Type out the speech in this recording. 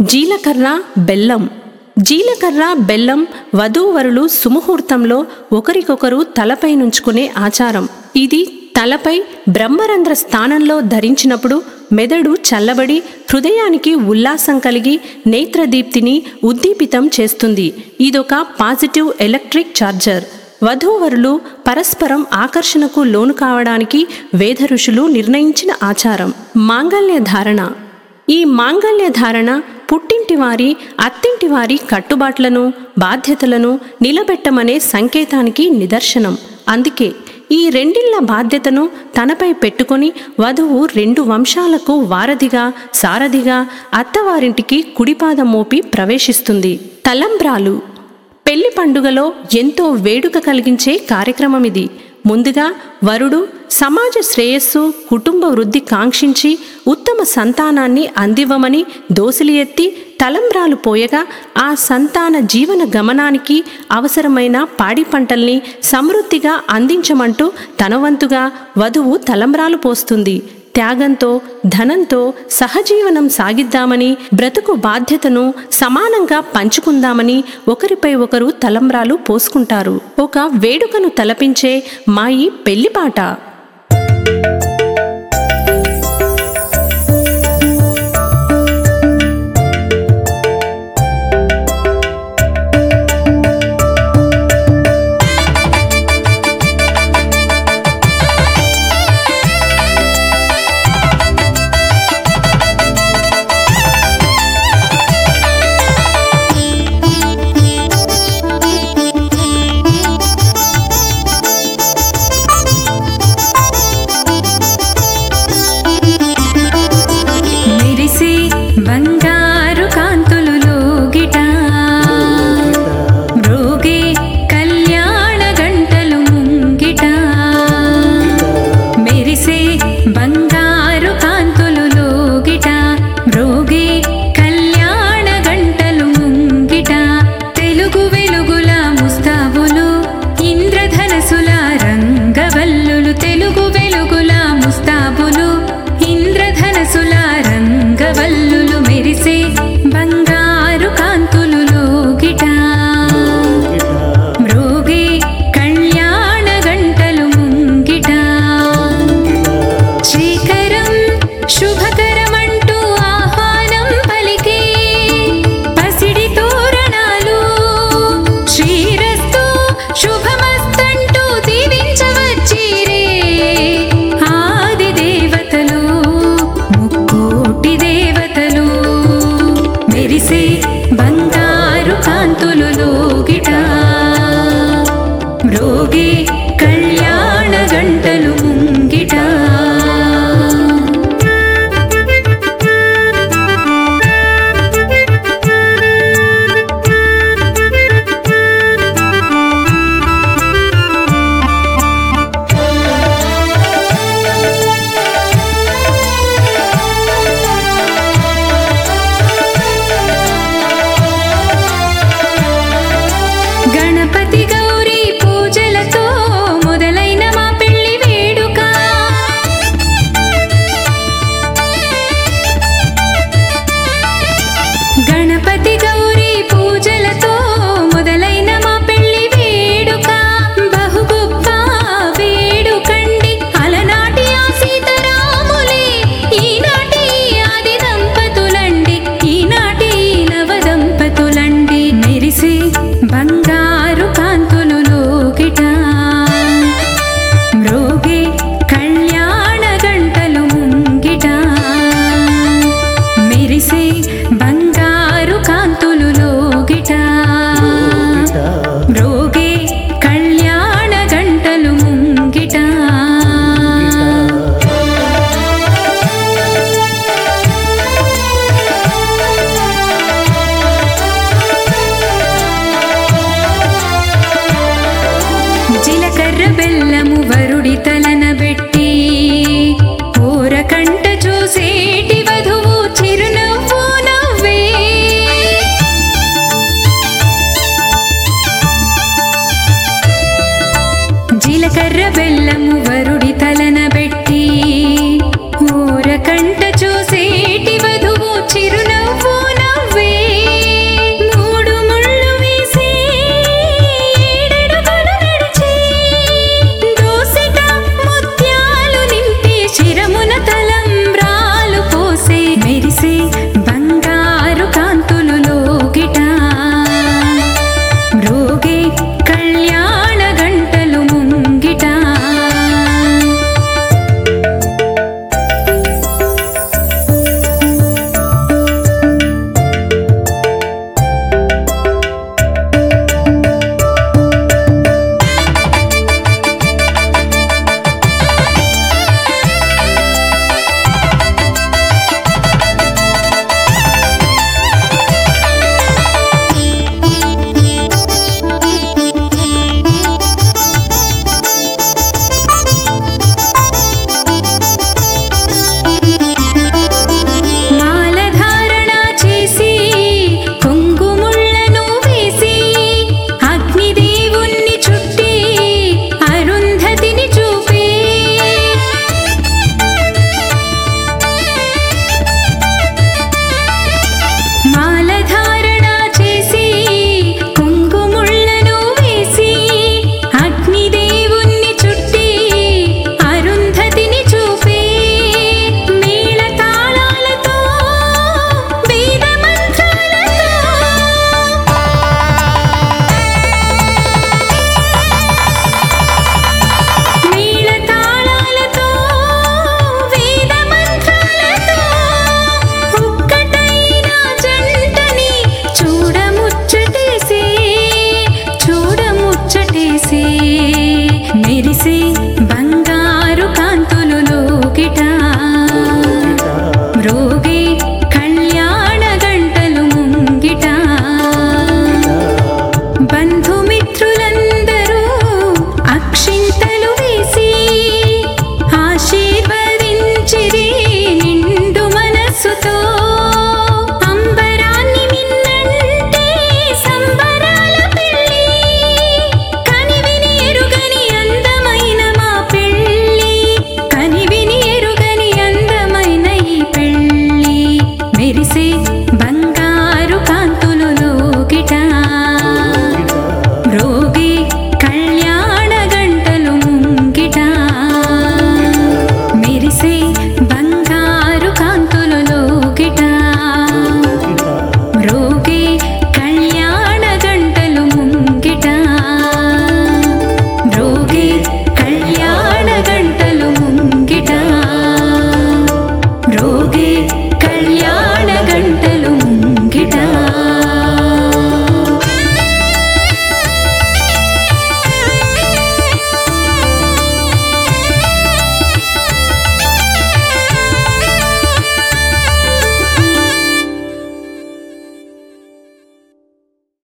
జీలకర్ర బెల్లం జీలకర్ర బెల్లం వధూవరులు సుముహూర్తంలో ఒకరికొకరు తలపై నుంచుకునే ఆచారం ఇది తలపై బ్రహ్మరంధ్ర స్థానంలో ధరించినప్పుడు మెదడు చల్లబడి హృదయానికి ఉల్లాసం కలిగి నేత్రదీప్తిని ఉద్దీపితం చేస్తుంది ఇదొక పాజిటివ్ ఎలక్ట్రిక్ ఛార్జర్ వధూవరులు పరస్పరం ఆకర్షణకు లోను కావడానికి వేద ఋషులు నిర్ణయించిన ఆచారం మాంగల్య ధారణ ఈ మాంగల్య ధారణ పుట్టింటి వారి అత్తింటి వారి కట్టుబాట్లను బాధ్యతలను నిలబెట్టమనే సంకేతానికి నిదర్శనం అందుకే ఈ రెండిళ్ల బాధ్యతను తనపై పెట్టుకొని వధువు రెండు వంశాలకు వారధిగా సారథిగా అత్తవారింటికి కుడిపాదం మోపి ప్రవేశిస్తుంది తలంబ్రాలు పెళ్లి పండుగలో ఎంతో వేడుక కలిగించే కార్యక్రమం ఇది ముందుగా వరుడు సమాజ శ్రేయస్సు కుటుంబ వృద్ధి కాంక్షించి ఉత్తమ సంతానాన్ని అందివ్వమని దోసిలి ఎత్తి తలంబ్రాలు పోయగా ఆ సంతాన జీవన గమనానికి అవసరమైన పాడి పంటల్ని సమృద్ధిగా అందించమంటూ తన వంతుగా వధువు తలంబ్రాలు పోస్తుంది త్యాగంతో ధనంతో సహజీవనం సాగిద్దామని బ్రతుకు బాధ్యతను సమానంగా పంచుకుందామని ఒకరిపై ఒకరు తలంబ్రాలు పోసుకుంటారు ఒక వేడుకను తలపించే మాయి పెళ్లిపాట మెరిసే బంగారు కాంతులు లోగిట మ్రోగే కళ్యాణ గంటలు ముంగిట మెరిసే బంగారు కాంతులు లోగిట మ్రోగే కళ్యాణ గంటలు ముంగిట తెలుగు వెలుగుల ముస్తాబులు ఇంద్రధనసుల రంగవల్లులు తెలుగు వెలుగుల ముస్తాబులు ఇంద్రధనసుల రంగవల్లులు మెరిసే బంగారు కాంతులు లోగిట మ్రోగే కళ్యాణ గంటలు ముంగిట శ్రీకరం శుభకరమంటూ ఆహ్వానం పలికే పసిడి తోరణాలు శ్రీరస్తు శుభమస్తంటూ దీవించవచ్చిరే ఆది దేవతలు ముక్కోటి దేవతలు మెరిసే బంగారు కాంతులు లోగిట మ్రోగే కళ్యాణ గంటలు ముంగిట గణపతి గౌరీ పూజలతో మొదలైన మా పెళ్లి వేడుక గణపతి గౌరీ పూజలతో మొదలైన మా పెళ్లి వేడుక బహు గొప్ప వేడుకండి అలనాటి ఆ సీతారాములే ఈనాటి ఆది దంపతులండి ఈనాటి నవ దంపతులండి మెరిసే బంగారు కాంతులు లోకిట మ్రోగే కళ్యాణ గంటలు ముంగిట మెరిసే బంగారు కాంతులు లోగిట మ్రోగే కళ్యాణ గంటలు ముంగిట జీలకర్ర బెల్లము